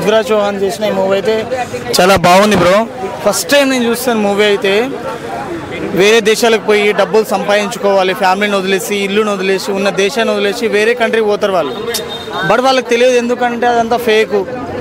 పృథ్వీరాజ్ చౌహాన్ చేసిన ఈ మూవీ అయితే చాలా బాగుంది బ్రో ఫస్ట్ టైం నేను చూస్తాను మూవీ అయితే వేరే దేశాలకు పోయి డబ్బులు సంపాదించుకోవాలి ఫ్యామిలీని వదిలేసి ఇల్లుని వదిలేసి ఉన్న దేశాన్ని వదిలేసి వేరే కంట్రీకి పోతారు వాళ్ళు బట్ వాళ్ళకి తెలియదు ఎందుకంటే అదంతా ఫేక్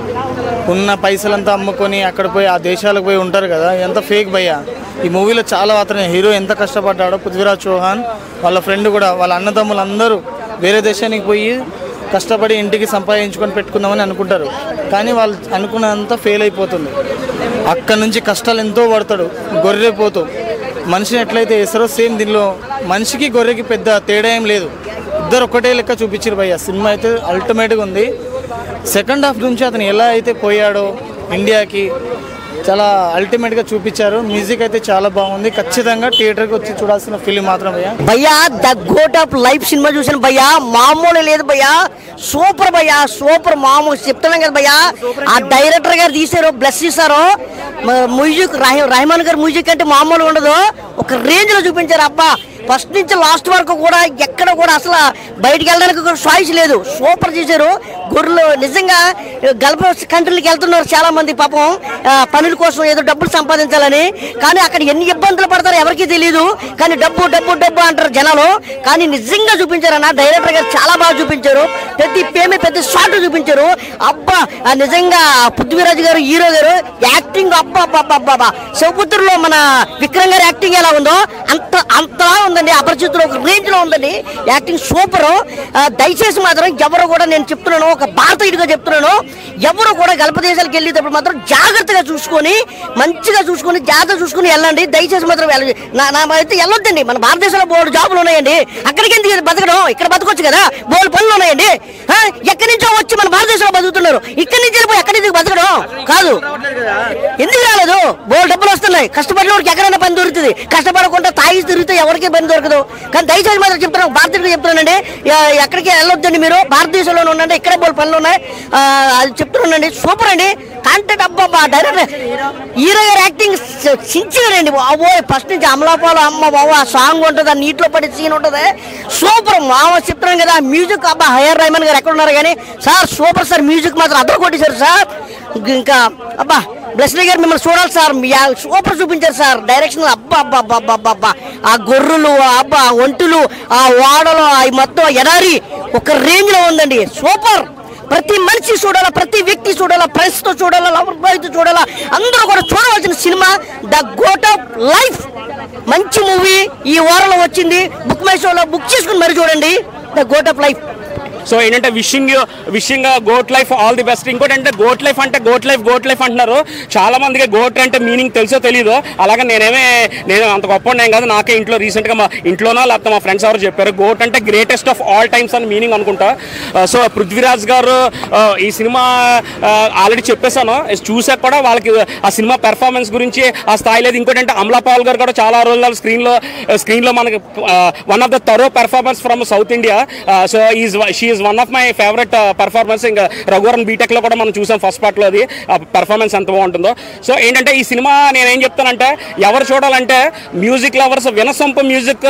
ఉన్న పైసలంతా అమ్ముకొని అక్కడ పోయి ఆ దేశాలకు పోయి ఉంటారు కదా ఎంత ఫేక్ భయ్యా ఈ మూవీలో చాలా మాత్రం హీరో ఎంత కష్టపడ్డాడో పృథ్వీరాజ్ చౌహాన్ వాళ్ళ ఫ్రెండ్ కూడా వాళ్ళ అన్నదమ్ములు అందరూ వేరే దేశానికి పోయి కష్టపడి ఇంటికి సంపాదించుకొని పెట్టుకుందామని అనుకుంటారు కానీ వాళ్ళు అనుకున్నంత ఫెయిల్ అయిపోతుంది అక్కడ నుంచి కష్టాలు ఎంతో పడతాడు గొర్రె పోతూ మనిషిని ఎట్లయితే వేస్తారో సేమ్ దీనిలో మనిషికి గొర్రెకి పెద్ద తేడా ఏం లేదు ఇద్దరు ఒకటే లెక్క చూపించారు భయ్య సినిమా అయితే అల్టిమేట్గా ఉంది సెకండ్ హాఫ్ నుంచి అతను ఎలా అయితే పోయాడో ఇండియాకి చాలా అల్టిమేట్గా చూపించారు మ్యూజిక్ అయితే చాలా బాగుంది ఖచ్చితంగా థియేటర్కి వచ్చి చూడాల్సిన ఫిలిం మాత్రం భయ్య భయ్యా ద గోట్ ఆఫ్ లైఫ్ సినిమా చూసాను భయ్యా మామూలు లేదు భయ్యా సూపర్ భయ్యా సూపర్ మామూలు చెప్తున్నాం కదా భయ్యా ఆ డైరెక్టర్ గారు తీసారు బ్లెస్ చేశారు మ్యూజిక్ రహమాన్ గారు మ్యూజిక్ అంటే మామూలు ఉండదు ఒక రేంజ్ లో చూపించారు అబ్బా ఫస్ట్ నుంచి లాస్ట్ వరకు కూడా ఎక్కడ కూడా అసలు బయటికి వెళ్ళడానికి కూడా చాయిస్ లేదు సూపర్ చేశారు గొర్రెలు నిజంగా గల్ఫ్ కంట్రీలకు వెళ్తున్నారు చాలా మంది పాపం ఆ, పనుల కోసం ఏదో డబ్బులు సంపాదించాలని కానీ అక్కడ ఎన్ని ఇబ్బందులు పడతారో ఎవరికీ తెలియదు కానీ డబ్బు డబ్బు డబ్బు అంటారు జనాలు కానీ నిజంగా చూపించారు అన్న డైరెక్టర్ గారు చాలా బాగా చూపించారు ప్రతి పేమే పెద్ద షాట్ చూపించారు అబ్బా ఆ నిజంగా పృథ్వీరాజ్ గారు హీరో గారు యాక్టింగ్ అబ్బా అబ్బా అబ్బా అబ్బా అబ్బా శివపుత్రులో మన విక్రమ్ గారి యాక్టింగ్ ఎలా ఉందో అంత అంతలా ఉందండి అపరిచితులు ఒక రేంజ్ లో ఉందండి యాక్టింగ్ సూపర్ దయచేసి మాత్రం ఎవరు కూడా నేను చెప్తున్నాను ఒక భారతీయుడిగా చెప్తున్నాను ఎవరు కూడా గల్ప దేశాలకు వెళ్ళేటప్పుడు మాత్రం జాగ్రత్తగా చూసుకొని మంచిగా చూసుకొని జాగ్రత్త చూసుకొని వెళ్ళండి దయచేసి మాత్రం వెళ్ళండి నా నా అయితే వెళ్ళొద్దండి మన భారతదేశంలో బోర్డు జాబులు ఉన్నాయండి అక్కడికి ఎందుకు బతకడం ఇక్కడ బతకొచ్చు కదా బోర్డు పనులు ఉన్నాయండి ఆ, ఎక్కడి నుంచో వచ్చి మన భారతదేశంలో బతుకుతున్నారు ఇక్కడి నుంచి వెళ్ళిపోయి ఎక్కడి నుంచి బతకడం కాదు ఎందుకు రాలేదు బోల్ డబ్బులు వస్తున్నాయి కష్టపడిన వాడికి ఎక్కడైనా పని దొరుకుతుంది కష్టపడకుండా తాగి తిరిగితే ఎవరికి పని దొరకదు కానీ దయచేసి మాత్రం చెప్తున్నాను భారతీయుడికి చెప్తున్నానండి ఎ- ఎక్కడికి వెళ్ళొద్దండి మీరు భారతదేశంలోనే ఉండండి ఇక్కడే బోల్ పనులు ఉన్నాయి ఆ, అది చెప్తున్నానండి సూపర్ అండి కాంటెంట్ అబ్బా డైరెక్టర్ హీరో గారు యాక్టింగ్ సిన్సియర్ అండి బాబో ఫస్ట్ నుంచి అమలాపాలు అమ్మ బాబు ఆ సాంగ్ ఉంటుంది ఆ నీటిలో పడే సీన్ ఉంటుంది సూపర్ మామ చెప్తున్నాను కదా మ్యూజిక్ అబ్బా హయర్ రైమన్ గారు ఎక్కడ ఉన్నారు కానీ సార్ సూపర్ సార్ మ్యూజిక్ మాత్రం అద్దరు కొట్టేశారు సార్ ఇంకా అబ్బా బ్లెస్లీ గారు మిమ్మల్ని చూడాలి సార్ మీ ఆ సూపర్ చూపించారు సార్ డైరెక్షన్ అబ్బా అబ్బా అబ్బా అబ్బా అబ్బా అబ్బా ఆ గొర్రెలు అబ్బా ఆ ఒంటులు ఆ వాడలు అవి మొత్తం ఎడారి ఒక రేంజ్ లో ఉందండి సూపర్ ప్రతి మనిషి చూడాలా ప్రతి వ్యక్తి చూడాలా ప్రెస్తో చూడాలా లవర్ బాయ్తో చూడాలా అందరూ కూడా చూడవలసిన సినిమా ద గోట్ ఆఫ్ లైఫ్ మంచి మూవీ ఈ వారంలో వచ్చింది బుక్ మై షోలో బుక్ చేసుకుని మరి చూడండి the goat of life so ఏంటంటే wishing wishing goat life all the best ఇంకోటి అంటే గోట్ లైఫ్ అంటే గోట్ లైఫ్ గోట్ లైఫ్ అంటున్నారు చాలా మందికి గోట్ అంటే మీనింగ్ తెలుసో తెలీదు అలాగే నేనేమే నేను అంత గొప్ప నేను కాదు నాకే ఇంట్లో రీసెంట్గా మా ఇంట్లోనో లేకపోతే మా ఫ్రెండ్స్ ఎవరు చెప్పారు గోట్ అంటే గ్రేటెస్ట్ ఆఫ్ ఆల్ టైమ్స్ అని మీనింగ్ అనుకుంటా సో పృథ్వీరాజ్ గారు ఆ, ఈ సినిమా ఆల్రెడీ చెప్పేశాను చూసాక కూడా వాళ్ళకి ఆ సినిమా పెర్ఫార్మెన్స్ గురించి ఆ స్థాయి లేదు ఇంకోటి అంటే అమలా పాల్ గారు కూడా చాలా రోజులు స్క్రీన్లో స్క్రీన్లో మనకి వన్ ఆఫ్ ద తరో performance from south India so is she is one of my favourite performance ఇంకా రఘువరన్ బీటెక్లో కూడా మనం చూసాం ఫస్ట్ పార్ట్లో అది ఆ పెర్ఫార్మెన్స్ ఎంత బాగుంటుందో సో ఏంటంటే ఈ సినిమా నేనేం చెప్తానంటే ఎవరు చూడాలంటే మ్యూజిక్ లవర్స్ వినసొంప మ్యూజిక్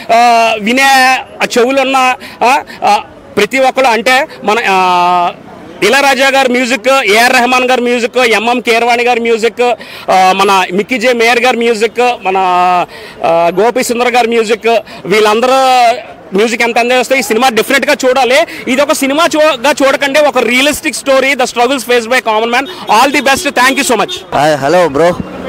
వినే ఆ చెవులున్న ఆ, ఆ, ప్రతి ఒక్కరు అంటే మన ఆ, ఇళరాజా గారి మ్యూజిక్ ఏఆర్ రెహమాన్ గారి మ్యూజిక్ ఎంఎం కీరవాణి గారి మ్యూజిక్ ఆ, మన మిక్కీ జే మేయర్ గారి మ్యూజిక్ మన ఆ, గోపి సుందర్ గారి మ్యూజిక్ వీళ్ళందరూ మ్యూజిక్ ఎంత ఎంజాయ్ చేస్తే ఈ సినిమా డెఫినెట్ గా చూడాలి ఇది ఒక సినిమా చూ- గా చూడకండి ఒక realistic story the struggles face by common man all the best thank you so much hi hello bro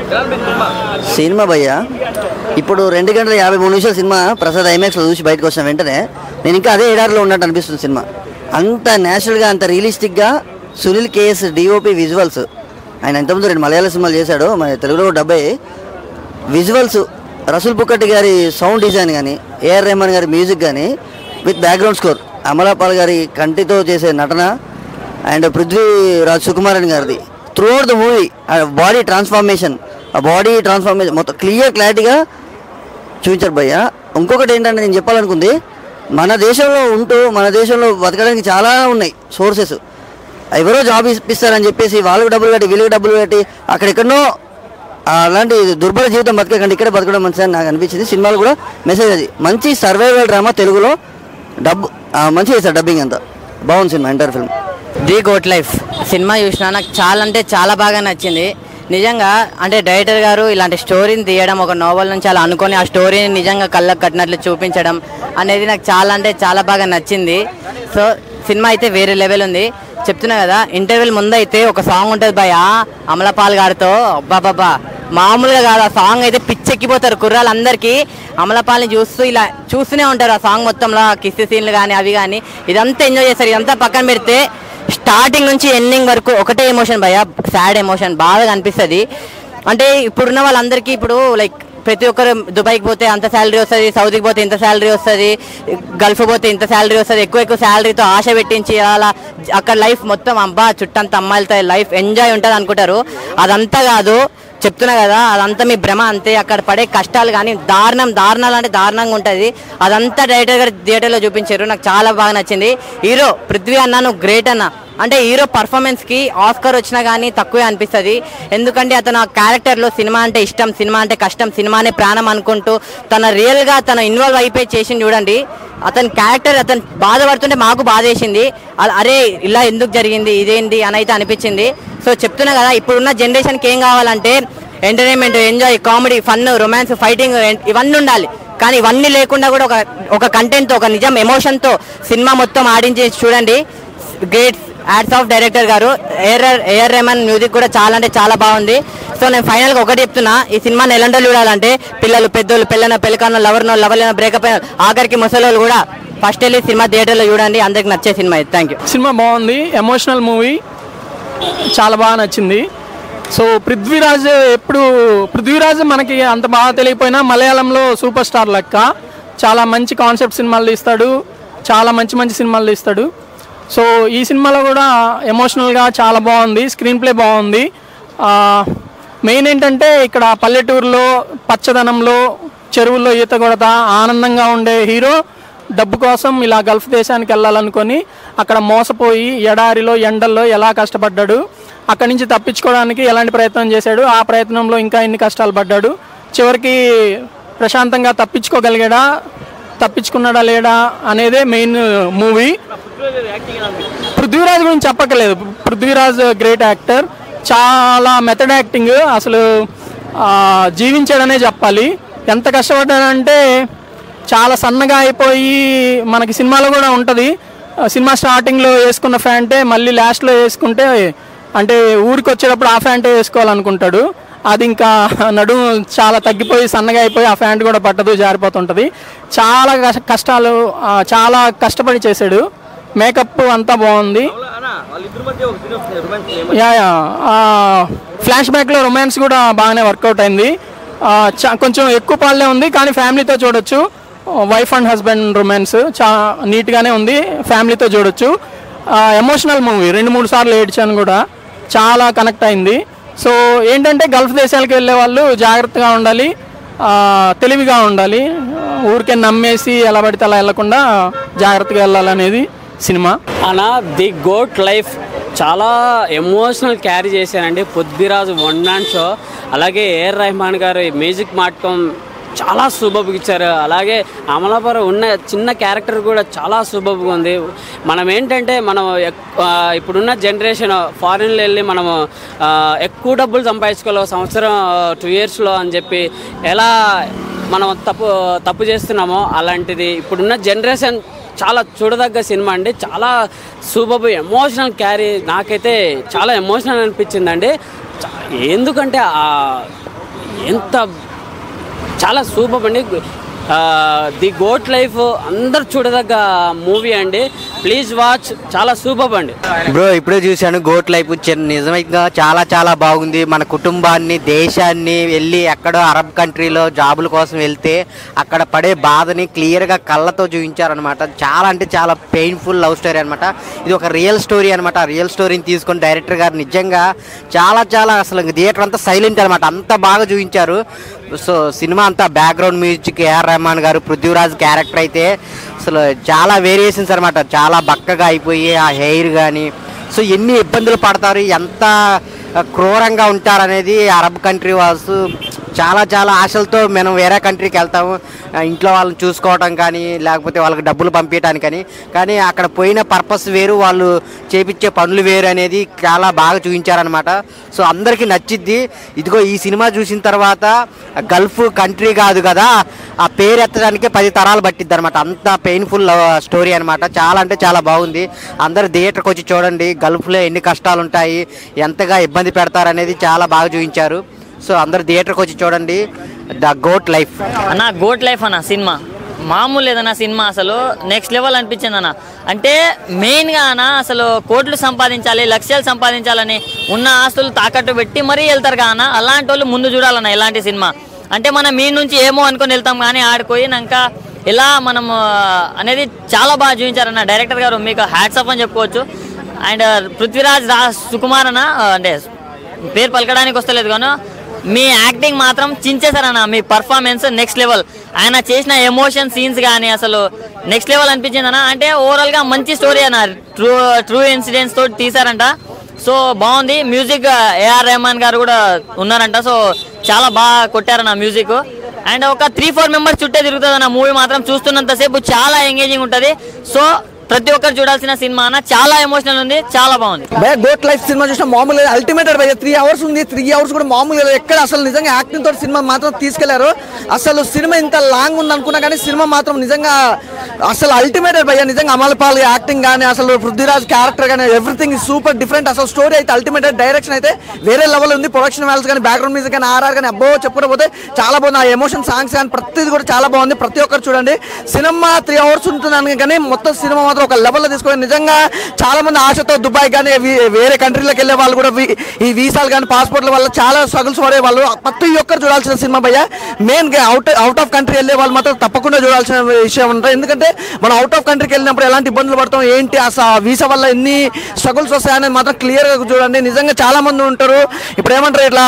సినిమా భయ్యా ఇప్పుడు రెండు గంటల యాభై మూడు నిమిషాల సినిమా ప్రసాద్ ఐమాక్స్లో చూసి బయటకు వచ్చిన వెంటనే నేను ఇంకా అదే ఎడారిలో ఉన్నట్టు అనిపిస్తుంది సినిమా అంత న్యాచురల్గా అంత రియలిస్టిక్గా సునీల్ కేఎస్ డిఓపి విజువల్స్ ఆయన ఇంతకుముందు రెండు మలయాళ సినిమాలు చేశాడు మన తెలుగులో కూడా డబ్బై విజువల్స్ రసూల్ పుక్కటి గారి సౌండ్ డిజైన్ కానీ ఏఆర్ రెహమాన్ గారి మ్యూజిక్ కానీ విత్ బ్యాక్గ్రౌండ్ స్కోర్ అమలాపాల్ గారి కంటితో చేసే నటన అండ్ పృథ్వీరాజ్ సుకుమారన్ గారిది throughout the movie body transformation ఆ బాడీ ట్రాన్స్ఫార్మేషన్ మొత్తం క్లియర్ క్లారిటీగా చూపించారు భయ్య ఇంకొకటి ఏంటంటే నేను చెప్పాలనుకుంది మన దేశంలో ఉంటూ మన దేశంలో బతకడానికి చాలా ఉన్నాయి సోర్సెస్ ఎవరో జాబ్ ఇప్పిస్తారని చెప్పేసి వాళ్ళకి డబ్బులు కట్టి వీళ్ళకి డబ్బులు కట్టి అక్కడెక్కడో అలాంటి దుర్భర జీవితం బతకకండి ఇక్కడే బతకడం మంచిదని నాకు అనిపించింది సినిమాలు కూడా మెసేజ్ అది మంచి సర్వైవల్ డ్రామా తెలుగులో డబ్బు ఆ, మంచిగా చేశారు డబ్బింగ్ అంతా బాగుంది సినిమా enter film the goat life సినిమా చూసిన నాకు చాలా అంటే చాలా బాగా నచ్చింది నిజంగా అంటే డైరెక్టర్ గారు ఇలాంటి స్టోరీని తీయడం ఒక నోవెల్ నుంచి అలా అనుకొని ఆ స్టోరీని నిజంగా కళ్ళకు కట్టినట్లు చూపించడం అనేది నాకు చాలా అంటే చాలా బాగా నచ్చింది సో సినిమా అయితే వేరే లెవెల్ ఉంది చెప్తున్నా కదా ఇంటర్వెల్ ముందు అయితే ఒక సాంగ్ ఉంటుంది భయ అమలపాల్ గారితో అబ్బాబాబా మామూలుగా కాదు ఆ సాంగ్ అయితే పిచ్చెక్కిపోతారు కుర్రాళ్ళందరికీ అమలపాల్ని చూస్తూ ఇలా చూస్తూనే ఉంటారు ఆ సాంగ్ మొత్తంలో కిస్ సీన్లు కానీ అవి కానీ ఇదంతా ఎంజాయ్ చేస్తారు ఇదంతా పక్కన పెడితే స్టార్టింగ్ నుంచి ఎండింగ్ వరకు ఒకటే ఎమోషన్ భయ సాడ్ ఎమోషన్ బాగా కనిపిస్తుంది అంటే ఇప్పుడున్న వాళ్ళందరికీ ఇప్పుడు లైక్ ప్రతి ఒక్కరు దుబాయ్కి పోతే అంత శాలరీ వస్తుంది సౌదీకి పోతే ఇంత శాలరీ వస్తుంది గల్ఫ్ పోతే ఇంత శాలరీ వస్తుంది ఎక్కువ ఎక్కువ శాలరీతో ఆశ పెట్టించి అలా అక్కడ లైఫ్ మొత్తం అబ్బా చుట్టంత అమ్మాయిలతో లైఫ్ ఎంజాయ్ ఉంటుంది అనుకుంటారు అదంతా కాదు చెప్తున్నా కదా అదంతా మీ భ్రమ అంతే అక్కడ పడే కష్టాలు కానీ దారుణం దారుణాలు అంటే దారుణంగా ఉంటుంది అదంతా డైరెక్టర్ గారు థియేటర్లో చూపించారు నాకు చాలా బాగా నచ్చింది హీరో పృథ్వీ అన్న నువ్వు గ్రేట్ అన్న అంటే హీరో పర్ఫార్మెన్స్కి ఆస్కర్ వచ్చినా కానీ తక్కువే అనిపిస్తుంది ఎందుకంటే అతను ఆ క్యారెక్టర్లో సినిమా అంటే ఇష్టం సినిమా అంటే కష్టం సినిమానే ప్రాణం అనుకుంటూ తన రియల్గా తన ఇన్వాల్వ్ అయిపోయి చేసింది చూడండి అతని క్యారెక్టర్ అతను బాధపడుతుంటే మాకు బాధ వేసింది అలా, అరే ఇలా ఎందుకు జరిగింది ఇదేంటి అని అయితే అనిపించింది సో చెప్తున్నా కదా ఇప్పుడున్న జనరేషన్కి ఏం కావాలంటే entertainment enjoy comedy fun romance fighting ఇవన్నీ ఉండాలి కానీ ఇవన్నీ లేకుండా కూడా ఒక ఒక కంటెంట్తో ఒక నిజం ఎమోషన్తో సినిమా మొత్తం ఆడించేసి చూడండి గ్రేట్ యాడ్స్ ఆఫ్ డైరెక్టర్ గారు ఏఆర్ ఏఆర్ రెహమాన్ మ్యూజిక్ కూడా చాలా అంటే చాలా బాగుంది సో నేను ఫైనల్గా ఒకటి చెప్తున్నా ఈ సినిమాని ఎలాంటి చూడాలంటే పిల్లలు పెద్దోళ్ళు పిల్లన పెళ్ళకన్న లవర్నో లవర్లైన బ్రేకప్ అయిన ఆఖరికి ముసలోళ్ళు కూడా ఫస్ట్ వెళ్ళి సినిమా థియేటర్లో చూడండి అందరికి నచ్చే సినిమా ఇది థ్యాంక్ యూ సినిమా బాగుంది ఎమోషనల్ మూవీ చాలా బాగా నచ్చింది సో పృథ్వీరాజ్ ఎప్పుడు పృథ్వీరాజ్ మనకి అంత బాగా తెలియకపోయినా మలయాళంలో సూపర్ స్టార్ లెక్క చాలా మంచి కాన్సెప్ట్ సినిమాలు తీస్తాడు చాలా మంచి మంచి సినిమాలు తీస్తాడు సో ఈ సినిమాలో కూడా ఎమోషనల్గా చాలా బాగుంది స్క్రీన్ ప్లే బాగుంది మెయిన్ ఏంటంటే ఇక్కడ పల్లెటూరులో పచ్చదనంలో చెరువుల్లో ఈత కొడతా ఆనందంగా ఉండే హీరో డబ్బు కోసం ఇలా గల్ఫ్ దేశానికి వెళ్ళాలనుకొని అక్కడ మోసపోయి ఎడారిలో ఎండల్లో ఎలా కష్టపడ్డాడు అక్కడి నుంచి తప్పించుకోవడానికి ఎలాంటి ప్రయత్నం చేశాడు ఆ ప్రయత్నంలో ఇంకా ఎన్ని కష్టాలు పడ్డాడు చివరికి ప్రశాంతంగా తప్పించుకోగలిగాడా తప్పించుకున్నాడా లేడా అనేదే మెయిన్ మూవీ పృథ్వీరాజ్ గురించి చెప్పక్కర్లేదు పృథ్వీరాజ్ గ్రేట్ యాక్టర్ చాలా మెథడ్ యాక్టింగ్ అసలు ఆ, జీవించాడనే చెప్పాలి ఎంత కష్టపడ్డాడంటే చాలా సన్నగా అయిపోయి మనకి సినిమాలో కూడా ఉంటుంది ఆ, సినిమా స్టార్టింగ్లో వేసుకున్న ఫ్యాంటే మళ్ళీ లాస్ట్లో వేసుకుంటే అంటే ఊరికి వచ్చేటప్పుడు ఆ ఫ్యాంటే వేసుకోవాలనుకుంటాడు అది ఇంకా నడుము చాలా తగ్గిపోయి సన్నగా అయిపోయి ఆ ప్యాంట్ కూడా పట్టదు జారిపోతుంటుంది చాలా కష్ట- కష్టాలు ఆ, చాలా కష్టపడి చేశాడు మేకప్ అంతా బాగుంది యా యా ఫ్లాష్ బ్యాక్లో రొమాన్స్ కూడా బాగానే వర్కౌట్ అయింది ఆ, చా- కొంచెం ఎక్కువ పాలే ఉంది కానీ ఫ్యామిలీతో చూడొచ్చు వైఫ్ అండ్ హస్బెండ్ రొమాన్స్ చా నీట్గానే ఉంది ఫ్యామిలీతో చూడొచ్చు ఎమోషనల్ మూవీ రెండు మూడు సార్లు ఏడ్చాను కూడా చాలా కనెక్ట్ అయింది సో ఏంటంటే గల్ఫ్ దేశాలకు వెళ్ళే వాళ్ళు జాగ్రత్తగా ఉండాలి ఆ, తెలివిగా ఉండాలి ఊరికే నమ్మేసి ఎలా పడితే అలా వెళ్ళకుండా జాగ్రత్తగా వెళ్ళాలనేది సినిమా అన్న ది గోట్ లైఫ్ చాలా ఎమోషనల్ క్యారీ చేశానండి పృథ్వీరాజు వన్ మ్యాన్ షో అలాగే ఏఆర్ రెహమాన్ గారు మ్యూజిక్ మాటకం చాలా సూపర్గా ఇచ్చారు అలాగే అమలాపుర ఉన్న చిన్న క్యారెక్టర్ కూడా చాలా సూపర్గా ఉంది మనం ఏంటంటే మనం ఎక్- ఆ, ఇప్పుడున్న జనరేషన్ ఫారిన్లో వెళ్ళి మనము ఆ, ఎక్కువ డబ్బులు సంపాదించుకోవాలి ఒక సంవత్సరం టూ ఇయర్స్లో అని చెప్పి ఎలా మనం తప్పు తప్పు చేస్తున్నామో అలాంటిది ఇప్పుడున్న జనరేషన్ చాలా చూడదగ్గ సినిమా అండి చాలా సూపర్ ఎమోషనల్ క్యారీ నాకైతే చాలా ఎమోషనల్ అనిపించిందండి చా- ఎందుకంటే ఆ ఎంత చాలా సూపర్ అండి ది గోట్ లైఫ్ అందరు చూడదగ్గ మూవీ అండి ప్లీజ్ వాచ్ చాలా సూపర్ అండి బ్రో ఇప్పుడే చూశాను గోట్ లైఫ్ చిన్న నిజంగా చాలా చాలా బాగుంది మన కుటుంబాన్ని దేశాన్ని వెళ్ళి ఎక్కడో అరబ్ కంట్రీలో జాబుల కోసం వెళ్తే అక్కడ పడే బాధని క్లియర్గా కళ్ళతో చూపించారనమాట చాలా అంటే చాలా పెయిన్ఫుల్ లవ్ స్టోరీ అనమాట ఇది ఒక రియల్ స్టోరీ అనమాట రియల్ స్టోరీని తీసుకొని డైరెక్టర్ గారు నిజంగా చాలా చాలా అసలు థియేటర్ అంతా సైలెంట్ అనమాట అంత బాగా చూపించారు సో సినిమా అంతా బ్యాక్గ్రౌండ్ మ్యూజిక్ ఏఆర్ రెహమాన్ గారు పృథ్వీరాజ్ క్యారెక్టర్ అయితే అసలు చాలా వేరియేషన్స్ అనమాట చాలా బక్కగా అయిపోయి ఆ హెయిర్ కానీ సో ఎన్ని ఇబ్బందులు పడతారు ఎంత క్రూరంగా ఉంటారనేది అరబ్ కంట్రీ వాసు చాలా చాలా ఆశలతో మనం వేరే కంట్రీకి వెళ్తాము ఆ, ఇంట్లో వాళ్ళని చూసుకోవడం కానీ లేకపోతే వాళ్ళకి డబ్బులు పంపించడానికి కానీ కానీ అక్కడ పోయిన పర్పస్ వేరు వాళ్ళు చేపించే పనులు వేరు అనేది చాలా బాగా చూపించారనమాట సో అందరికీ నచ్చిద్ది ఇదిగో ఈ సినిమా చూసిన తర్వాత గల్ఫ్ కంట్రీ కాదు కదా ఆ పేరు ఎత్తడానికే పది తరాలు పట్టిద్ది అనమాట అంత పెయిన్ఫుల్ స్టోరీ అనమాట చాలా అంటే చాలా బాగుంది అందరు థియేటర్కి వచ్చి చూడండి గల్ఫ్లో ఎన్ని కష్టాలు ఉంటాయి ఎంతగా ఇబ్బంది పెడతారనేది చాలా బాగా చూపించారు సో అందరు థియేటర్కి వచ్చి చూడండి ద గోట్ లైఫ్ అన్న గోట్ లైఫ్ అన్న సినిమా మామూలు లేదన్న సినిమా అసలు నెక్స్ట్ లెవెల్ అనిపించింది అన్న అంటే మెయిన్గా అన్న అసలు కోట్లు సంపాదించాలి లక్ష్యాలు సంపాదించాలని ఉన్న ఆస్తులు తాకట్టు పెట్టి మరీ వెళ్తారు కాన అలాంటి వాళ్ళు ముందు చూడాలన్న ఇలాంటి సినిమా అంటే మనం మీ నుంచి ఏమో అనుకొని వెళ్తాం కానీ ఆడిపోయినాక ఇలా మనం ఆ, అనేది చాలా బాగా చూపించారన్న డైరెక్టర్ గారు మీకు హ్యాట్స్ అప్ అని చెప్పుకోవచ్చు అండ్ పృథ్వీరాజ్ రా సుకుమార్ అన్న ఆ, అంటే పేరు పలకడానికి వస్తలేదు కానీ మీ యాక్టింగ్ మాత్రం చించేశారన్న మీ పర్ఫార్మెన్స్ నెక్స్ట్ లెవెల్ ఆయన చేసిన ఎమోషన్ సీన్స్ కానీ అసలు నెక్స్ట్ లెవెల్ అనిపించింది అన్న అంటే ఓవరాల్ గా మంచి స్టోరీ అన్న ట్రూ ట్రూ ఇన్సిడెంట్స్ తోటి తీసారంట సో బాగుంది మ్యూజిక్ ఏఆర్ రెహమాన్ గారు కూడా ఉన్నారంట సో చాలా బాగా కొట్టారన్న మ్యూజిక్ అండ్ ఒక త్రీ ఫోర్ మెంబర్స్ చుట్టే తిరుగుతుంది అన్న మూవీ మాత్రం చూస్తున్నంతసేపు చాలా ఎంగేజింగ్ ఉంటుంది సో ప్రతి ఒక్కరు చూడాల్సిన సినిమా అన్న చాలా ఎమోషనల్ ఉంది చాలా బాగుంది భయ గోట్ లైఫ్ సినిమా చూసిన మామూలు అల్టిమేట్ భయ త్రీ అవర్స్ ఉంది త్రీ అవర్స్ కూడా మామూలు లేదు. ఎక్కడ అసలు నిజంగా యాక్టింగ్ తోటి సినిమా మాత్రం తీసుకెళ్లారు అసలు సినిమా ఇంత లాంగ్ ఉంది అనుకున్నా కానీ సినిమా మాత్రం నిజంగా అసలు అల్టిమేట్ భయ్య నిజంగా అమలపాల్ యాక్టింగ్ కానీ అసలు పృథ్వీరాజ్ క్యారెక్టర్ కానీ ఎవ్రీథింగ్ సూపర్ డిఫరెంట్ అసలు స్టోరీ అయితే అల్టిమేట్ డైరెక్షన్ అయితే వేరే లెవెల్ ఉంది ప్రొడక్షన్ వాల్స్ కానీ బ్యాక్గ్రౌండ్ మ్యూజిక్ కానీ ఆర్ఆర్ కానీ అబ్బో చెప్పుకోకపోతే చాలా బాగుంది ఆ ఎమోషన్ సాంగ్స్ కానీ ప్రతిది కూడా చాలా బాగుంది ప్రతి ఒక్కరు చూడండి సినిమా త్రీ అవర్స్ ఉంటుందని కానీ మొత్తం సినిమా మాత్రం ఒక లెవెల్లో తీసుకొని నిజంగా చాలా మంది ఆశతో దుబాయ్ కానీ వీ- వేరే కంట్రీలకు వెళ్ళే వాళ్ళు కూడా వీ- ఈ వీసాలు కానీ పాస్పోర్ట్ల వల్ల చాలా స్ట్రగుల్స్ పడే వాళ్ళు ప్రతి ఒక్కరు చూడాల్సిన సినిమా భయ్య main out out of country వెళ్ళే వాళ్ళు మాత్రం తప్పకుండా చూడాల్సిన విషయం ఉంటుంది ఎందుకంటే మనం అవుట్ ఆఫ్ కంట్రీకి వెళ్ళినప్పుడు ఎలాంటి ఇబ్బందులు పడతాం ఏంటి అసలు ఆ వీసా వల్ల ఎన్ని స్ట్రగుల్స్ వస్తాయనేది మాత్రం క్లియర్గా చూడండి నిజంగా చాలా మంది ఉంటారు ఇప్పుడు ఏమంటారు ఇట్లా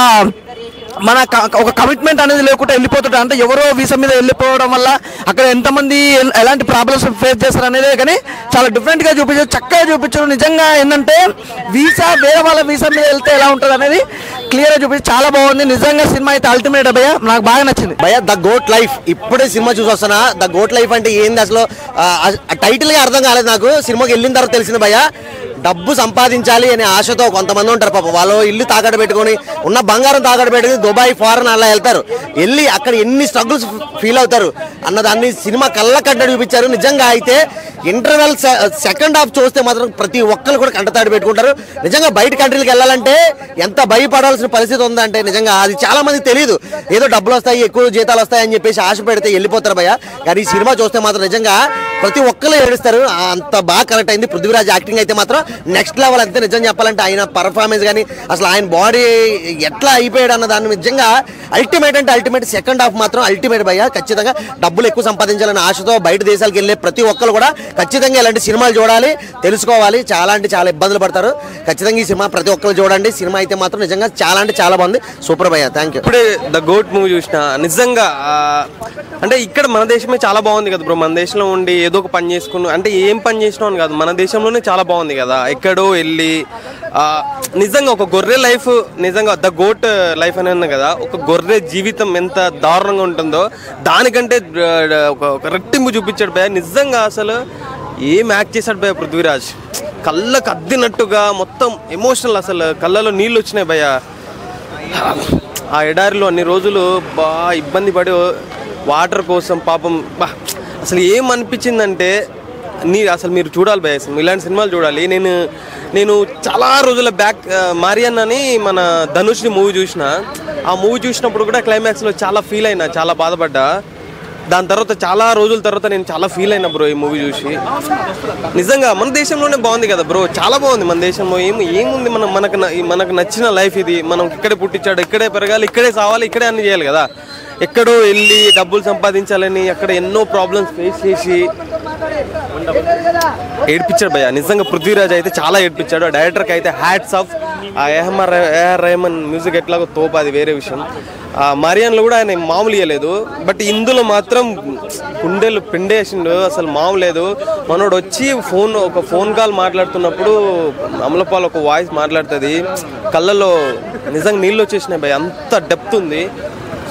మన క- ఒక కమిట్మెంట్ అనేది లేకుండా వెళ్ళిపోతుంటారు అంటే ఎవరో వీసా మీద వెళ్ళిపోవడం వల్ల అక్కడ ఎంతమంది ఎల్- ఎలాంటి ప్రాబ్లమ్స్ ఫేస్ చేస్తారు అనేది కానీ చాలా డిఫరెంట్ గా చూపించారు చక్కగా చూపించారు నిజంగా ఏంటంటే వీసా వేరే వాళ్ళ వీసా మీద వెళ్తే ఎలా ఉంటుంది అనేది క్లియర్ గా చూపించి చాలా బాగుంది నిజంగా సినిమా అయితే అల్టిమేట్ భయ నాకు బాగా నచ్చింది భయ ద గోట్ లైఫ్ ఇప్పుడే సినిమా చూసి వస్తున్నా ద గోట్ లైఫ్ అంటే ఏంది అసలు టైటిల్ గా అర్థం కాలేదు నాకు సినిమాకి వెళ్ళిన తర్వాత తెలిసింది భయ డబ్బు సంపాదించాలి అనే ఆశతో కొంతమంది ఉంటారు పాప వాళ్ళు ఇల్లు తాకట్టు పెట్టుకొని ఉన్న బంగారం తాకట్టు పెట్టుకుని దుబాయ్ ఫారెన్ అలా వెళ్తారు వెళ్ళి అక్కడ ఎన్ని స్ట్రగుల్స్ ఫీల్ అవుతారు అన్నదాన్ని సినిమా కళ్ళ కట్టడి చూపించారు నిజంగా అయితే ఇంటర్వెల్ సెకండ్ హాఫ్ చూస్తే మాత్రం ప్రతి ఒక్కరు కూడా కంటతాడు పెట్టుకుంటారు నిజంగా బయట కంట్రీలకు వెళ్ళాలంటే ఎంత భయపడాల్సిన పరిస్థితి ఉందంటే నిజంగా అది చాలా మందికి తెలియదు ఏదో డబ్బులు వస్తాయి ఎక్కువ జీతాలు వస్తాయి అని చెప్పేసి ఆశ పెడితే వెళ్ళిపోతారు భయ కానీ ఈ సినిమా చూస్తే మాత్రం నిజంగా ప్రతి ఒక్కరు ఏడుస్తారు ఆ అంత బాగా కరెక్ట్ అయింది పృథ్వీరాజ్ యాక్టింగ్ అయితే మాత్రం నెక్స్ట్ లెవెల్ అంతే నిజం చెప్పాలంటే ఆయన పర్ఫార్మెన్స్ కానీ అసలు ఆయన బాడీ ఎట్లా అయిపోయాడు అన్న దాన్ని నిజంగా అల్టిమేట్ అంటే అల్టిమేట్ సెకండ్ హాఫ్ మాత్రం అల్టిమేట్ భయ్య ఖచ్చితంగా డబ్బులు ఎక్కువ సంపాదించాలనే ఆశతో బయట దేశాలకు వెళ్ళే ప్రతి ఒక్కరు కూడా ఖచ్చితంగా ఇలాంటి సినిమాలు చూడాలి తెలుసుకోవాలి చాలా అంటే చాలా ఇబ్బందులు పడతారు ఖచ్చితంగా ఈ సినిమా ప్రతి ఒక్కరు చూడండి సినిమా అయితే మాత్రం నిజంగా చాలా అంటే చాలా బాగుంది సూపర్ భయ్య థ్యాంక్ యూ ఇప్పుడే ద గోట్ మూవీ చూసిన నిజంగా ఆ, అంటే ఇక్కడ మన దేశమే చాలా బాగుంది కదా బ్రో మన దేశంలో ఉండి ఏదో ఒక పని చేసుకుని అంటే ఏం పని చేసినాం అని కాదు మన దేశంలోనే చాలా బాగుంది కదా ఎక్కడో వెళ్ళి ఆ, నిజంగా ఒక గొర్రె లైఫ్ నిజంగా ద గోట్ లైఫ్ అని ఉంది కదా ఒక గొర్రె జీవితం ఎంత దారుణంగా ఉంటుందో దానికంటే ఆ, ఒక ఒక రెట్టింపు చూపించాడు భయ నిజంగా అసలు ఏం యాక్ట్ చేశాడు భయ పృథ్వీరాజ్ కళ్ళకు అద్దినట్టుగా మొత్తం ఎమోషనల్ అసలు కళ్ళలో నీళ్ళు వచ్చినాయి భయ ఆ ఎడారిలో అన్ని రోజులు బా ఇబ్బంది పడి వాటర్ కోసం పాపం బా అసలు ఏం అనిపించిందంటే నీ అసలు మీరు చూడాలి భయ అసలు ఇలాంటి సినిమాలు చూడాలి నేను నేను చాలా రోజుల బ్యాక్ మారియన్ అని మన ధనుష్ని మూవీ చూసిన ఆ మూవీ చూసినప్పుడు కూడా క్లైమాక్స్లో చాలా ఫీల్ అయినా చాలా బాధపడ్డా దాని తర్వాత చాలా రోజుల తర్వాత నేను చాలా ఫీల్ అయినా బ్రో ఈ మూవీ చూసి నిజంగా మన దేశంలోనే బాగుంది కదా బ్రో చాలా బాగుంది మన దేశంలో ఏం ఏముంది మనం మనకు న- మనకు నచ్చిన లైఫ్ ఇది మనం ఇక్కడే పుట్టించాడు ఇక్కడే పెరగాలి ఇక్కడే సావాలి ఇక్కడే అన్ని చేయాలి కదా ఎక్కడో వెళ్ళి డబ్బులు సంపాదించాలని అక్కడ ఎన్నో ప్రాబ్లమ్స్ ఫేస్ చేసి ఏడ్పించాడు భయ్య నిజంగా పృథ్వీరాజ్ అయితే చాలా ఏడ్పించాడు ఆ డైరెక్టర్కి అయితే హ్యాట్స్ ఆఫ్ ఆ ఏహమర్ ఏఆర్ రెహమాన్ మ్యూజిక్ ఎట్లాగో తోపు అది వేరే విషయం ఆ మరియన్లో కూడా ఆయన మామూలు ఇవ్వలేదు బట్ ఇందులో మాత్రం కుండెలు పిండేసిండు అసలు మామూలు లేదు మనోడు వచ్చి ఫోన్ ఒక ఫోన్ కాల్ మాట్లాడుతున్నప్పుడు అమలపాల్ ఒక వాయిస్ మాట్లాడుతుంది కళ్ళల్లో నిజంగా నీళ్ళు వచ్చేసినాయి భయ్ అంత డెప్త్ ఉంది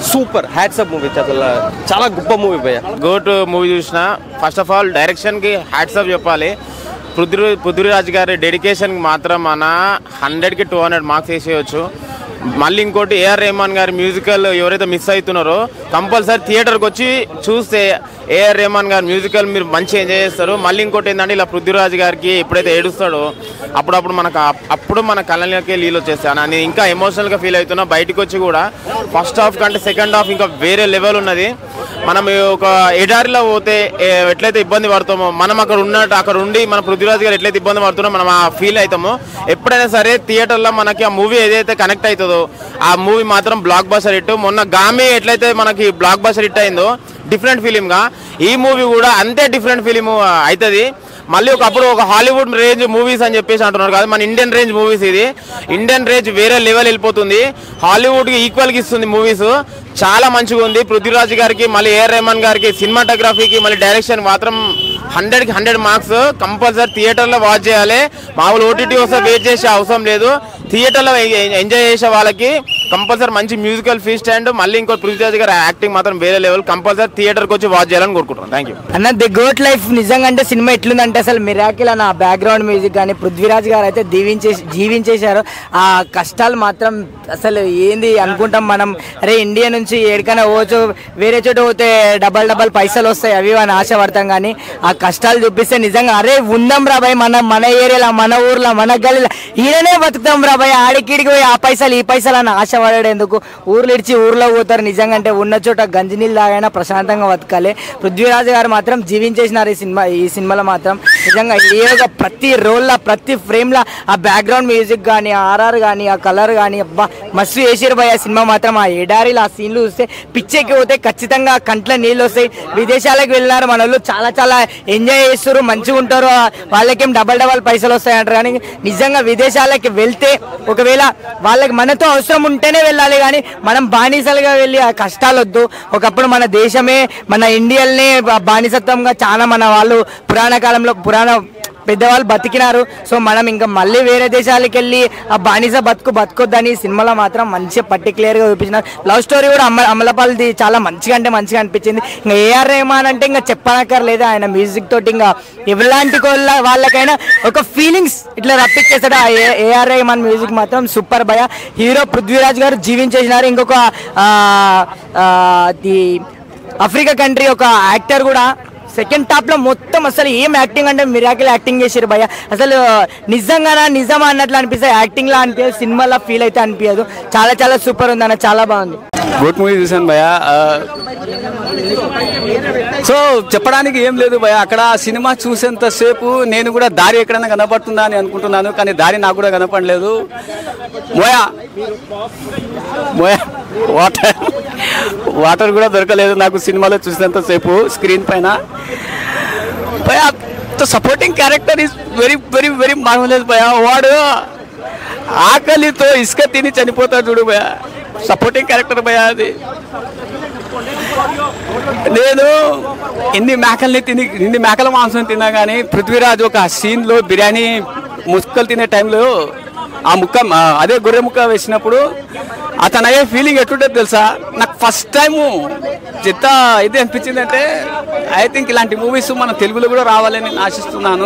సూపర్ హ్యాట్సప్ మూవీ అసలు చాలా గొప్ప మూవీ భయ్య గోట్ మూవీ చూసిన ఫస్ట్ ఆఫ్ ఆల్ డైరెక్షన్కి హ్యాట్సప్ చెప్పాలి పృథ్వీ పృథ్వీరాజ్ గారి డెడికేషన్కి మాత్రం మన హండ్రెడ్కి టూ హండ్రెడ్ మార్క్స్ వేసేయచ్చు మళ్ళీ ఇంకోటి ఏఆర్ రెహమాన్ గారి మ్యూజికల్ ఎవరైతే మిస్ అవుతున్నారో కంపల్సరీ థియేటర్కి వచ్చి చూస్తే ఏఆర్ రెహమాన్ గారి మ్యూజికల్ మీరు మంచిగా ఎంజాయ్ చేస్తారు మళ్ళీ ఇంకోటి ఏంటంటే ఇలా పృథ్వీరాజ్ గారికి ఎప్పుడైతే ఏడుస్తాడో అప్పుడప్పుడు మనకు ఆ- అప్పుడు మన కళ్ళకి నీళ్ళు వచ్చేస్తాయి నేను ఇంకా ఎమోషనల్గా ఫీల్ అవుతున్నా బయటకు వచ్చి కూడా ఫస్ట్ హాఫ్ కంటే సెకండ్ హాఫ్ ఇంకా వేరే లెవెల్ ఉన్నది మనం ఈ ఒక ఎడారిలో పోతే ఏ, ఎట్లయితే ఇబ్బంది పడతామో మనం అక్కడ ఉన్నట్టు అక్కడ ఉండి మన పృథ్వీరాజ్ గారు ఎట్లయితే ఇబ్బంది పడుతున్నామో మనం ఆ ఫీల్ అవుతామో ఎప్పుడైనా సరే థియేటర్లో మనకి ఆ మూవీ ఏదైతే కనెక్ట్ అవుతుందో ఆ మూవీ మాత్రం బ్లాక్ బస్టర్ హిట్ మొన్న గామి ఎట్లయితే మనకి బ్లాక్ బస్టర్ హిట్ అయిందో డిఫరెంట్ ఫిలింగా ఈ మూవీ కూడా అంతే డిఫరెంట్ ఫిలిం అవుతుంది మళ్ళీ ఒకప్పుడు ఒక హాలీవుడ్ రేంజ్ మూవీస్ అని చెప్పేసి అంటున్నారు కదా మన ఇండియన్ రేంజ్ మూవీస్ ఇది ఇండియన్ రేంజ్ వేరే లెవెల్ వెళ్ళిపోతుంది హాలీవుడ్కి ఈక్వల్గా ఇస్తుంది మూవీస్ చాలా మంచిగా ఉంది పృథ్వీరాజ్ గారికి మళ్ళీ ఏఆర్ రెహమాన్ గారికి సినిమాటోగ్రఫీకి మళ్ళీ డైరెక్షన్ మాత్రం హండ్రెడ్కి హండ్రెడ్ మార్క్స్ కంపల్సరీ థియేటర్లో వాచ్ చేయాలి మామూలు ఓటీటీ వస్తే వెయిట్ చేసే అవసరం లేదు థియేటర్లో ఎంజాయ్ చేసే వాళ్ళకి కంపల్సరీ మంచి మ్యూజికల్ ఫీస్ట్ అండ్ మళ్ళీ ఇంకో పృథ్వీరాజ్ గారి యాక్టింగ్ మాత్రం వేరే లెవెల్ కంపల్సరీ థియేటర్కి వచ్చి వాచ్ చేయాలని కోరుకుంటున్నాను థ్యాంక్ యూ అన్న ది గోట్ లైఫ్ నిజంగా అంటే సినిమా ఎట్లుందంటే అసలు మిరాకిల్ అన్న బ్యాక్గ్రౌండ్ మ్యూజిక్ కానీ పృథ్వీరాజ్ గారు అయితే దీవించేసి జీవించేశారు ఆ కష్టాలు మాత్రం అసలు ఏంది అనుకుంటాం మనం అరే ఇండియా నుంచి ఎక్కడికైనా పోవచ్చు వేరే చోట పోతే డబల్ డబల్ పైసలు వస్తాయి అవి ఇవి అని ఆశపడతాం కానీ ఆ కష్టాలు చూపిస్తే నిజంగా అరే ఉందాం రా భయ్ మన మన ఏరియాలో మన ఊర్లో మన గల్లీలో ఈయననే బతుకుతాం రా భయ్ ఆడికిడికి పోయి ఆ పైసలు ఈ పైసలు అని ఆశపడేందుకు ఊర్లు ఇడిచి ఊర్లో పోతారు నిజంగా అంటే ఉన్న చోట గంజి నీళ్ళు తాగైనా ప్రశాంతంగా బతకాలి పృథ్వీరాజ్ గారు మాత్రం జీవించేసినారు ఈ సినిమా ఈ సినిమాలో మాత్రం నిజంగా హీరోగా ప్రతి రోల్లో ప్రతి ఫ్రేమ్లో ఆ బ్యాక్గ్రౌండ్ మ్యూజిక్ కానీ ఆర్ఆర్ కానీ ఆ కలర్ కానీ అబ్బా మస్తు వేసారు భయ్ ఆ సినిమా మాత్రం ఆ ఎడారిలో ఆ సీన్లు చూస్తే పిచ్చెక్కి పోతే ఖచ్చితంగా కంట్లో నీళ్ళు వస్తాయి విదేశాలకు వెళ్ళినారు మన వాళ్ళు చాలా చాలా ఎంజాయ్ చేస్తారు మంచిగా ఉంటారు వాళ్ళకేం డబల్ డబల్ పైసలు వస్తాయి అంటారు కానీ నిజంగా విదేశాలకి వెళ్తే ఒకవేళ వాళ్ళకి మనతో అవసరం ఉంటేనే వెళ్ళాలి కానీ మనం బానిసలుగా వెళ్ళి ఆ కష్టాలు వద్దు ఒకప్పుడు మన దేశమే మన ఇండియల్నే బా- బానిసత్వంగా చాలా మన వాళ్ళు పురాణ కాలంలో పురాణ పెద్దవాళ్ళు బతికినారు సో మనం ఇంకా మళ్ళీ వేరే దేశాలకు వెళ్ళి ఆ బానిస బతుకు బతుకొద్దని ఈ సినిమాలో మాత్రం మంచిగా పర్టికులర్గా చూపించినారు లవ్ స్టోరీ కూడా అమ్మ అమలపాలది చాలా మంచిగా అంటే మంచిగా అనిపించింది ఇంకా ఏఆర్ రెహమాన్ అంటే ఇంకా చెప్పనక్కర్లేదు ఆయన మ్యూజిక్ తోటి ఇంకా ఎవలాంటి వాళ్ళ వాళ్ళకైనా ఒక ఫీలింగ్స్ ఇట్లా రప్పించేస్తాడు ఆ ఏ- ఏఆర్ రెహమాన్ మ్యూజిక్ మాత్రం సూపర్ భయ హీరో పృథ్వీరాజ్ గారు జీవించేసినారు ఇంకొక ఆ, ఆ, ది ఆఫ్రికా కంట్రీ ఒక యాక్టర్ కూడా సెకండ్ టాప్ లో మొత్తం అసలు ఏం యాక్టింగ్ అంటే మిరాకిల్ యాక్టింగ్ చేసారు భయ్య అసలు నిజంగానా నిజమా అన్నట్లు అనిపిస్తే యాక్టింగ్ లా అనిపించదు సినిమాలో ఫీల్ అయితే అనిపించదు చాలా చాలా సూపర్ ఉంది అన్న చాలా బాగుంది గుడ్ మూవీ చూశాను భయ సో చెప్పడానికి ఏం లేదు భయ అక్కడ సినిమా చూసేంత సేపు నేను కూడా దారి ఎక్కడైనా కనపడుతుందా అని అనుకుంటున్నాను కానీ దారి నాకు కూడా కనపడలేదు మోయా మోయా వాటర్ వాటర్ కూడా దొరకలేదు నాకు సినిమాలో చూసినంత సేపు స్క్రీన్ పైన భయ supporting character is very very very marvellous భయ వాడు ఆకలితో ఇసుక తిని చనిపోతాడు చూడు భయ సపోర్టింగ్ క్యారెక్టర్ భయ అది నేను ఎన్ని మేకల్ని తిని ఎన్ని మేకల మాంసం తిన్నా కానీ పృథ్వీరాజ్ ఒక సీన్లో బిర్యానీ ముక్కలు తినే టైంలో ఆ ముక్క ఆ, అదే గొర్రె ముక్క వేసినప్పుడు అతను అయ్యే ఫీలింగ్ ఎట్లుంటుంది తెలుసా నాకు ఫస్ట్ టైము ఎంత ఇది అనిపించింది అంటే ఐ థింక్ ఇలాంటి మూవీస్ మన తెలుగులో కూడా రావాలని నేను ఆశిస్తున్నాను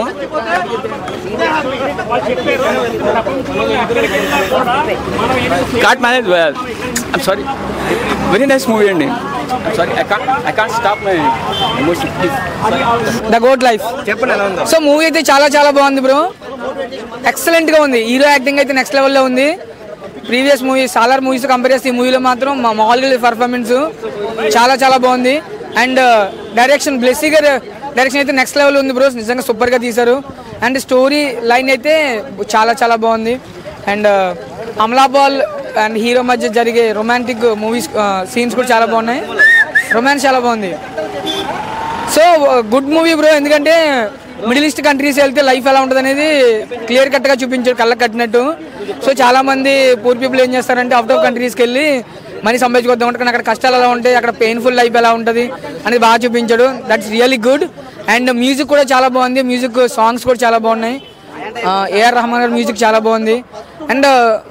can't manage I'm sorry very nice movie అండి sorry I can't I can't stop my emotion the goat life so movie అయితే చాలా చాలా బాగుంది బ్రో ఎక్సలెంట్ గా ఉంది హీరో యాక్టింగ్ అయితే నెక్స్ట్ లెవెల్లో ఉంది previous movie Salaar movies compare చేస్తే ఈ మూవీలో మాత్రం మా మామూలుగా పర్ఫార్మెన్స్ చాలా చాలా బాగుంది and direction Blessy garu direction అయితే నెక్స్ట్ లెవెల్ ఉంది బ్రోస్ నిజంగా సూపర్ గా తీశారు అండ్ స్టోరీ లైన్ అయితే చాలా చాలా బాగుంది అండ్ అమలాబాల్ అండ్ హీరో మధ్య జరిగే రొమాంటిక్ మూవీస్ సీన్స్ కూడా చాలా బాగున్నాయి రొమాన్స్ చాలా బాగుంది సో గుడ్ మూవీ బ్రో ఎందుకంటే మిడిల్ ఈస్ట్ కంట్రీస్ వెళ్తే లైఫ్ ఎలా ఉంటుంది అనేది క్లియర్ కట్గా చూపించారు కళ్ళకి కట్టినట్టు సో చాలా మంది పూర్ పీపుల్ ఏం చేస్తారంటే అవుట్ ఆఫ్ కంట్రీస్కి వెళ్ళి మనీ సంపాదించుకోద్దాం అంటే కానీ అక్కడ కష్టాలు ఎలా ఉంటాయి అక్కడ పెయిన్ఫుల్ లైఫ్ ఎలా ఉంటుంది అనేది బాగా చూపించాడు that's really good and music కూడా చాలా బాగుంది మ్యూజిక్ సాంగ్స్ కూడా చాలా బాగున్నాయి ఏఆర్ రహమాన్ గారి మ్యూజిక్ చాలా బాగుంది అండ్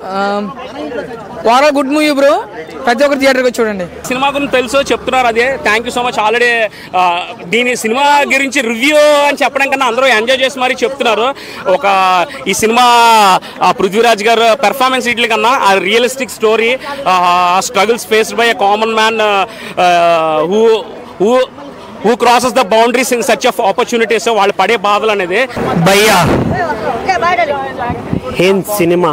వారా గుడ్ మూవీ బ్రో ప్రతి ఒక్కరు థియేటర్కి వచ్చి చూడండి సినిమా గురించి తెలుసు చెప్తున్నారు అదే thank you so much already దీని సినిమా గురించి రివ్యూ అని చెప్పడం కన్నా అందరూ ఎంజాయ్ చేసి మరీ చెప్తున్నారు ఒక ఈ సినిమా ఆ, పృథ్వీరాజ్ గారు పెర్ఫార్మెన్స్ వీటి కన్నా ఆ realistic story struggles faced by a common man who who who crosses the boundaries in such of opportunities వాళ్ళు పడే బాధలు అనేది భయ్యా ఏం సినిమా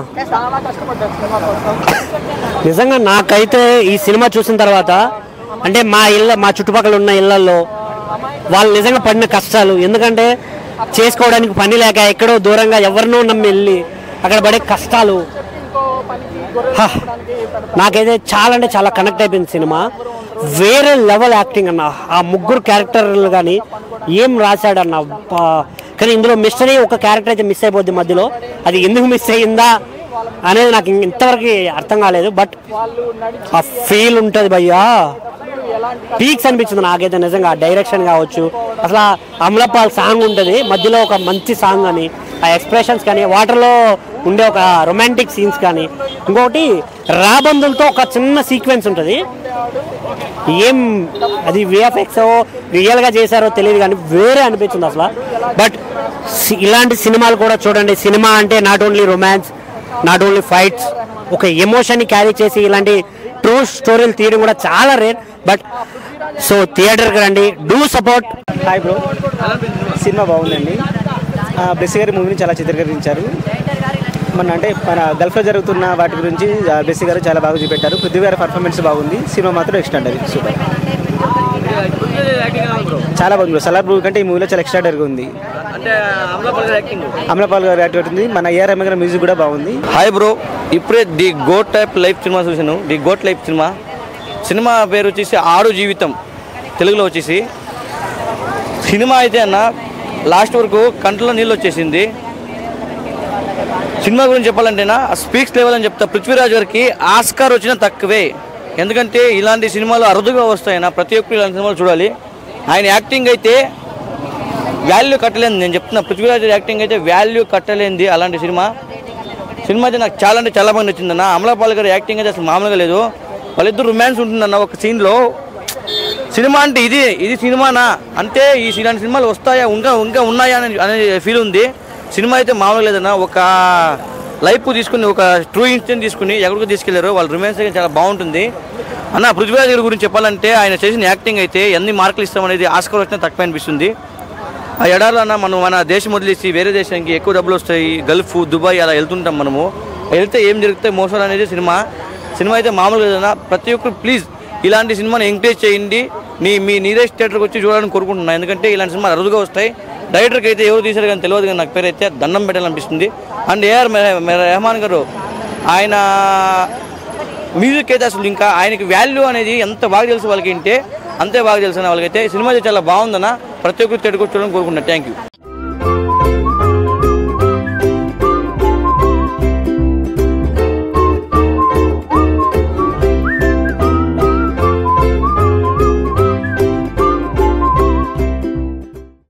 నిజంగా నాకైతే ఈ సినిమా చూసిన తర్వాత అంటే మా ఇళ్ళ మా చుట్టుపక్కల ఉన్న ఇళ్లలో వాళ్ళు నిజంగా పడిన కష్టాలు ఎందుకంటే చేసుకోవడానికి పని లేక ఎక్కడో దూరంగా ఎవరినో నమ్మి వెళ్ళి అక్కడ పడే కష్టాలు హ, నాకైతే చాలా అంటే చాలా కనెక్ట్ అయిపోయింది సినిమా వేరే లెవెల్ యాక్టింగ్ అన్న ఆ ముగ్గురు క్యారెక్టర్లు కానీ ఏం రాశాడన్న అబ్బా. కానీ ఇందులో మిస్టరీ ఒక క్యారెక్టర్ అయితే మిస్ అయిపోద్ది మధ్యలో అది ఎందుకు మిస్ అయ్యిందా అనేది నాకు ఇంక ఇంతవరకు అర్థం కాలేదు బట్ ఆ ఫీల్ ఉంటుంది భయ్యా పీక్స్ అనిపించింది నాకైతే నిజంగా డైరెక్షన్ కావచ్చు అసలు ఆ అమలపాల్ సాంగ్ ఉంటుంది మధ్యలో ఒక మంచి సాంగ్ అని ఆ ఎక్స్ప్రెషన్స్ కానీ వాటర్లో ఉండే ఒక రొమాంటిక్ సీన్స్ కానీ ఇంకొకటి రాబందులతో ఒక చిన్న సీక్వెన్స్ ఉంటుంది ఏం అది విఎఫ్ఎక్స్ రియల్గా చేశారో తెలియదు కానీ వేరే అనిపించింది అసలు బట్ ఇలాంటి సినిమాలు కూడా చూడండి సినిమా అంటే not only romance not only fights ఒక ఎమోషన్ని క్యారీ చేసి ఇలాంటి ట్రూ స్టోరీలు తీయడం కూడా చాలా రేర్ బట్ సో థియేటర్కి రండి do support hi bro cinema బాగుందండి ఆ, బ్లెస్సీ గారి మూవీని చాలా చిత్రీకరించారు మన అంటే మన గల్ఫ్లో జరుగుతున్న వాటి గురించి ఆ, బ్లెస్సీ గారు చాలా బాగా చూపెట్టారు పృథ్వీ గారి పర్ఫార్మెన్స్ బాగుంది సినిమా మాత్రం ఎక్స్ట్రాడరీ సూపర్ చాలా బాగుంది బ్రో సలార్ మూవీ కంటే ఈ మూవీలో చాలా ఎక్స్ట్రాడరీగా ఉంది అమలపాల్ గారు యాక్టివేట్ ఉంది మన ఏఆర్ రమ్య గారి మ్యూజిక్ కూడా బాగుంది హాయ్ బ్రో ఇప్పుడే the goat type life cinema చూశాను the goat life cinema cinema పేరు వచ్చేసి ఆడు జీవితం తెలుగులో వచ్చేసి సినిమా అయితే అన్న లాస్ట్ వరకు కంట్లో నీళ్ళు వచ్చేసింది సినిమా గురించి చెప్పాలంటేనా స్పీక్స్ లెవెల్ అని చెప్తా పృథ్వీరాజ్ గారికి ఆస్కార్ వచ్చినా తక్కువే ఎందుకంటే ఇలాంటి సినిమాలు అరుదుగా వస్తాయన్న ప్రతి ఒక్కరు ఇలాంటి సినిమాలు చూడాలి ఆయన యాక్టింగ్ అయితే వాల్యూ కట్టలేంది నేను చెప్తున్నా పృథ్వీరాజ్ యాక్టింగ్ అయితే వాల్యూ కట్టలేంది అలాంటి సినిమా సినిమా అయితే నాకు చాలా అంటే చాలా బాగా నచ్చిందన్న అమలాపాల్ గారి యాక్టింగ్ అయితే అసలు మామూలుగా లేదు వాళ్ళిద్దరు రొమాన్స్ ఉంటుందన్న ఒక సీన్లో సినిమా అంటే ఇది ఇది సినిమానా అంటే ఈ ఇలాంటి సినిమాలు వస్తాయా ఇంకా ఇంకా ఉన్నాయా అని అనే ఫీల్ ఉంది సినిమా అయితే మామూలుగా లేదన్న ఒక లైఫ్ తీసుకుని ఒక ట్రూ ఇన్సిడెంట్ తీసుకుని ఎక్కడికి తీసుకెళ్లారు వాళ్ళ రొమాన్స్ అయితే చాలా బాగుంటుంది అన్న పృథ్వీరాజ్ గారి గురించి చెప్పాలంటే ఆయన చేసిన యాక్టింగ్ అయితే ఎన్ని మార్కులు ఇస్తామనేది ఆస్కర్ వచ్చినా తక్కువ అనిపిస్తుంది ఆ ఎడారిలో అన్న మనం మన దేశం వదిలేసి వేరే దేశానికి ఎక్కువ డబ్బులు వస్తాయి గల్ఫ్ దుబాయ్ అలా వెళ్తుంటాం మనము వెళ్తే ఏం జరుగుతాయి మోసాలు అనేది సినిమా సినిమా అయితే మామూలుగా లేదన్న ప్రతి ఒక్కరు ప్లీజ్ ఇలాంటి సినిమాని ఎంకరేజ్ చేయండి నీ మీ నీరేష్ థియేటర్కి వచ్చి చూడాలని కోరుకుంటున్నాను ఎందుకంటే ఇలాంటి సినిమాలు అరుదుగా వస్తాయి డైరెక్టర్కి అయితే ఎవరు తీశారు కానీ తెలియదు కానీ నాకు పేరు అయితే దండం పెట్టాలనిపిస్తుంది అండ్ ఏఆర్ రెహమాన్ గారు ఆయన మ్యూజిక్ అయితే అసలు ఇంకా ఆయనకి వాల్యూ అనేది ఎంత బాగా తెలుసు వాళ్ళకి అంటే అంతే బాగా తెలుసు వాళ్ళకైతే సినిమా అయితే చాలా బాగుందన్న ప్రతి ఒక్కరు తిట్టుకొచ్చుకోవడం కోరుకుంటున్నాను థ్యాంక్ యూ